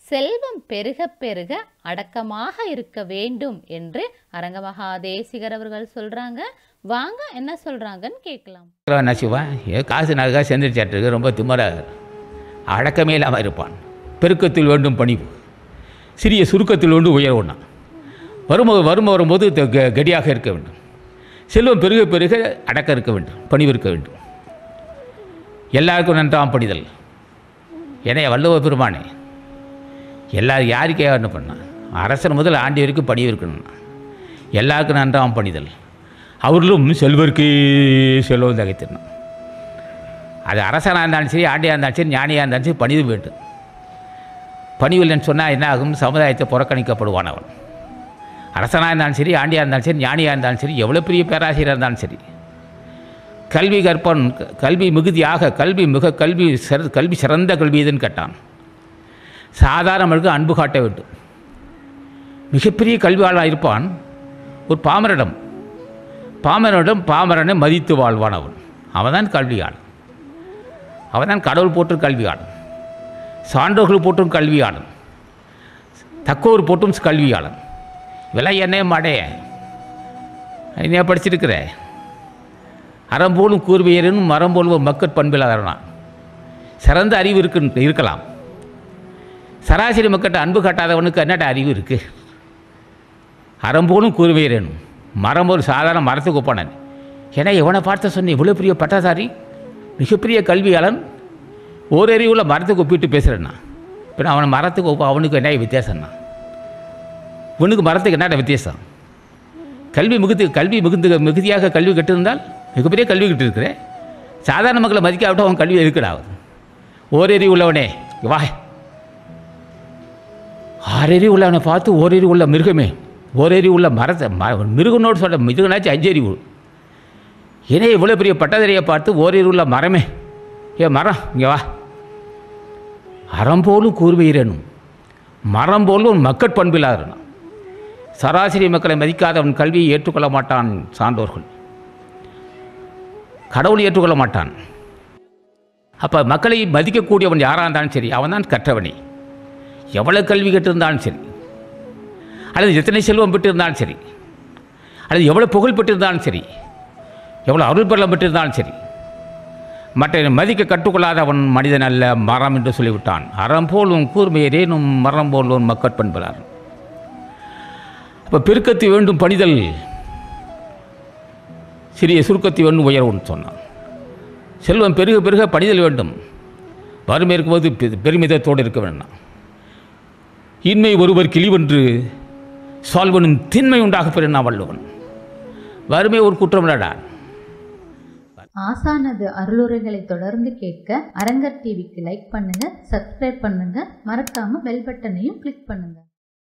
செல்வம் பெருக பெருக அடக்கமாக இருக்க வேண்டும் என்று அரங்கமகா தேசிகர் அவர்கள் சொல்றாங்க வாங்க என்ன சொல்றாங்கன்னு கேட்கலாம் என்ன செய்வான் ஏ காசு நகை செந்திரிச்சாட்டுக்கு ரொம்ப திமராக அடக்கமே இல்லாமல் இருப்பான் பெருக்கத்தில் வேண்டும் பணிவு சிறிய சுருக்கத்தில் வேண்டும் உயர்வுனான் வறுமை வறுமை வரும்போது த- க- கெடியாக இருக்க வேண்டும் செல்வம் பெருக பெருக அடக்கம் இருக்க வேண்டும் பணிவு இருக்க வேண்டும் எல்லாருக்கும் நன்றாம் பணிதல் என்னைய வள்ளுவ பெருமானே எல்லாரும் யாருக்கே என்ன பண்ணான் அரசன் முதல் ஆண்டி வரைக்கும் பணிவு இருக்கணும் எல்லாருக்கும் நன்றாம் பணிதல் அவர்களும் செல்வர்க்கே செல்வம் தகைத்திடணும் அது அரசனாக இருந்தாலும் சரி ஆண்டியாக இருந்தாலும் சரி ஞானியாக இருந்தாலும் சரி பணிவு வேண்டும் பணிவு இல்லைன்னு சொன்னால் என்ன ஆகும் சமுதாயத்தை புறக்கணிக்கப்படுவான் அவன் அரசனாக இருந்தாலும் சரி ஆண்டியாக இருந்தாலும் சரி ஞானியாக இருந்தாலும் சரி எவ்வளோ பெரிய பேராசிரியராக இருந்தாலும் சரி கல்வி கற்பன் க- கல்வி மிகுதியாக கல்வி மிக கல்வி சிற கல்வி சிறந்த கல்வி எதுன்னு கேட்டான் சாதாரண மனிதனுக்கு அன்பு காட்ட வேண்டும் மிகப்பெரிய கல்வியாளனாக இருப்பான் ஒரு பாமரிடம் பாமரனிடம் பாமரனை மதித்து வாழ்வான் அவன் அவன்தான் கல்வியாளன் அவன்தான் கடவுள் போற்றும் கல்வியாளன் சான்றோர்கள் போற்றும் கல்வியாளன் தக்கோர் போற்றும் கல்வியாளன் இதெல்லாம் என்னே மாடைய என்ன படிச்சிருக்கிற அறம்போலும் கூர்வையரும் மரம்போலும் மக்கட் பண்பிலாதரனான் சிறந்த அறிவு இருக்கு இருக்கலாம் சராசரி மக்கட்ட அன்பு காட்டாதவனுக்கு என்னடா அறிவு இருக்குது அறம்போலும் கூறுவீரனும் மரம் ஒரு சாதாரண மரத்துக்கு ஒப்பானன் ஏன்னா இவனை பார்த்து சொன்னேன் இவ்வளோ பெரிய பட்டதாரி மிகப்பெரிய கல்வியாளன் ஓரறிவுள்ள மரத்துக்கு ஒப்பிட்டு பேசுகிறேன்னா இப்போ அவனை மரத்துக்கு ஒப்ப அவனுக்கு என்ன வித்தியாசம்னா இவனுக்கு மரத்துக்கு என்னடா வித்தியாசம் கல்வி மிகுத்து கல்வி மிகுந்து மிகுதியாக கல்வி கட்டிருந்தால் மிகப்பெரிய கல்வி கட்டிருக்கிறேன் சாதாரண மக்களை மதிக்காவிட்டு அவன் கல்வி இருக்குடா அவன் ஓரறிவு உள்ளவனே இங்க வா ஆறறிவு உள்ளவனை பார்த்து ஓரறிவு உள்ள மிருகமே ஓரறிவு உள்ள மரத்தை ம மிருகனோடு சொல்ல மிருகனாச்சும் அஞ்சறிவு ஏனே இவ்வளோ பெரிய பட்டதரையை பார்த்து ஓரறிவு உள்ள மரமே ஏ மரம் இங்கே வா அறம் போலும் கூர்வீரனும் மரம் போலும் மக்கட் பண்பிலாதனும் சராசரி மக்களை மதிக்காதவன் கல்வியை ஏற்றுக்கொள்ள மாட்டான் சான்றோர்கள் கடவுளை ஏற்றுக்கொள்ள மாட்டான் அப்போ மக்களை மதிக்கக்கூடியவன் யாராக இருந்தாலும் சரி அவன் தான் கற்றவனே எவ்வளோ கல்வி கற்றிருந்தாலும் சரி அல்லது எத்தனை செல்வம் பெற்றிருந்தாலும் சரி அல்லது எவ்வளோ புகழ் பெற்றிருந்தாலும் சரி எவ்வளோ அருள் பெறலம் பெற்றிருந்தாலும் சரி மற்ற மதிக்க கற்றுக்கொள்ளாத அவன் மனிதன் அல்ல மரம் என்று சொல்லிவிட்டான் அறம் போலும் கூர்மையரேனும் மரம் போலும் மக்கட் பண்புறார் அப்போ பெருக்கத்தை வேண்டும் பணிதல் சிறிய சுருக்கத்தை வேண்டும் உயர்வுன்னு சொன்னான் செல்வம் பெருக பெருக பணிதல் வேண்டும் வறுமை இருக்கும்போது பெ- பெருமிதத்தோடு இருக்க வேண்டாம் இன்மை ஒருவர் கிளிவென்று சால்வனும் திண்மை உண்டாக பெறுனா வள்ளுவன் வறுமை ஒரு குற்றம் இல்லடா ஆசானது அருளுரைகளை தொடர்ந்து கேட்க அரங்கர் டிவிக்கு லைக் பண்ணுங்க சப்ஸ்கிரைப் பண்ணுங்க மறக்காம பெல் பட்டனையும் கிளிக் பண்ணுங்க